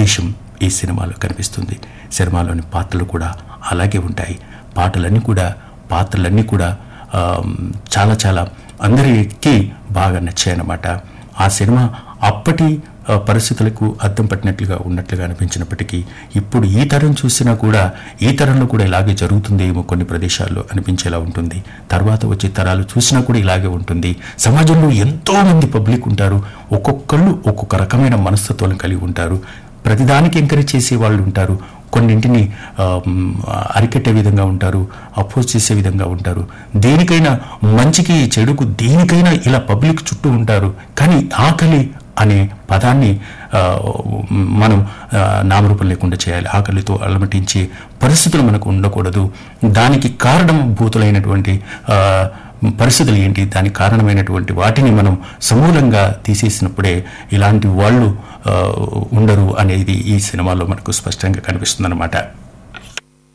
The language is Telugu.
ఉద్దేశం ఈ సినిమాలో కనిపిస్తుంది సినిమాలోని పాత్రలు కూడా అలాగే ఉంటాయి పాటలన్నీ కూడా పాత్రలన్నీ కూడా ఆ, చాలా చాలా అందరికీ బాగా నచ్చాయన్నమాట ఆ సినిమా అప్పటి ఆ, పరిస్థితులకు అద్దం పట్టినట్లుగా ఉన్నట్లుగా అనిపించినప్పటికీ ఇప్పుడు ఈ తరం చూసినా కూడా ఈ తరంలో కూడా ఇలాగే జరుగుతుందేమో కొన్ని ప్రదేశాల్లో అనిపించేలా ఉంటుంది తర్వాత వచ్చే తరాలు చూసినా కూడా ఇలాగే ఉంటుంది సమాజంలో ఎంతో మంది పబ్లిక్ ఉంటారు ఒక్కొక్కళ్ళు ఒక్కొక్క రకమైన మనస్తత్వాలను కలిగి ఉంటారు ప్రతిదానికి ఎంకరేజ్ చేసే వాళ్ళు ఉంటారు కొన్నింటిని ఆ, మ్, అరికట్టే విధంగా ఉంటారు అపోజ్ చేసే విధంగా ఉంటారు దేనికైనా మంచికి చెడుకు దేనికైనా ఇలా పబ్లిక్ చుట్టూ ఉంటారు కానీ ఆకలి అనే పదాన్ని ఆ, మనం ఆ, నామరూపం లేకుండా చేయాలి ఆకలితో అలమటించే పరిస్థితులు మనకు ఉండకూడదు దానికి కారణం భూతులైనటువంటి ఆ, పరిస్థితులు ఏంటి దానికి కారణమైనటువంటి వాటిని మనం సమూలంగా తీసేసినప్పుడే ఇలాంటి వాళ్ళు ఆ, ఉండరు అనేది ఈ సినిమాలో మనకు స్పష్టంగా కనిపిస్తుందన్నమాట